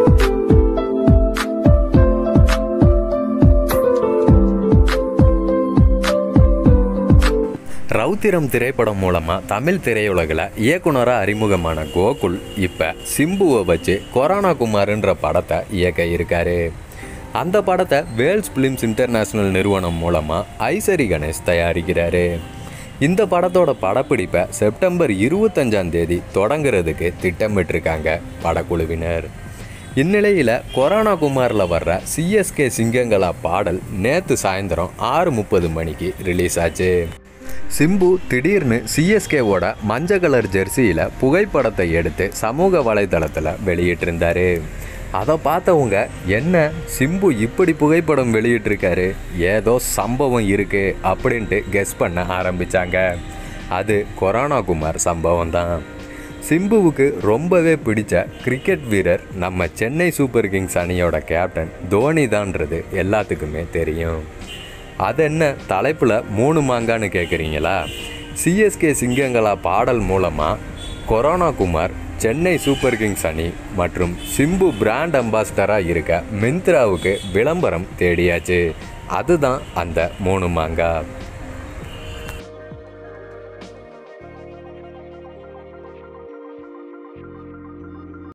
ரவுத்திரம் திரைப்படம் மூலமாக தமிழ் திரையுலகில் இயக்குனராக அறிமுகமான கோகுல் இப்போ சிம்புவை வச்சு கொரோனா குமார்ன்ற படத்தை இயக்க இருக்காரு அந்த படத்தை வேல்ஸ் ஃபிலிம்ஸ் இன்டர்நேஷ்னல் நிறுவனம் மூலமாக ஐசரி கணேஷ் தயாரிக்கிறாரு இந்த படத்தோட படப்பிடிப்பை செப்டம்பர் இருபத்தஞ்சாம் தேதி தொடங்குறதுக்கு திட்டமிட்டிருக்காங்க படக்குழுவினர் இந்நிலையில் கொரோனா குமாரில் வர்ற சிஎஸ்கே சிங்கங்களா பாடல் நேற்று சாயந்தரம் ஆறு முப்பது மணிக்கு ரிலீஸ் ஆச்சு சிம்பு திடீர்னு சிஎஸ்கேவோட மஞ்சள் கலர் ஜெர்சியில் புகைப்படத்தை எடுத்து சமூக வலைதளத்தில் வெளியிட்டிருந்தாரு அதை பார்த்தவங்க என்ன சிம்பு இப்படி புகைப்படம் வெளியிட்டிருக்காரு ஏதோ சம்பவம் இருக்கு அப்படின்ட்டு கெஸ் பண்ண ஆரம்பிச்சாங்க அது கொரோனா குமார் சம்பவம் தான் சிம்புவுக்கு ரொம்பவே பிடிச்ச கிரிக்கெட் வீரர் நம்ம சென்னை சூப்பர் கிங்ஸ் அணியோட கேப்டன் தோனி தான்றது எல்லாத்துக்குமே தெரியும் அது என்ன தலைப்பில் மூணு மாங்கான்னு கேட்குறீங்களா சிஎஸ்கே சிங்கங்களா பாடல் மூலமாக Corona Kumar Chennai Super Kings அணி மற்றும் சிம்பு பிராண்ட் அம்பாசிடராக இருக்க மிந்த்ராவுக்கு விளம்பரம் தேடியாச்சு அதுதான் அந்த மூணு மாங்கா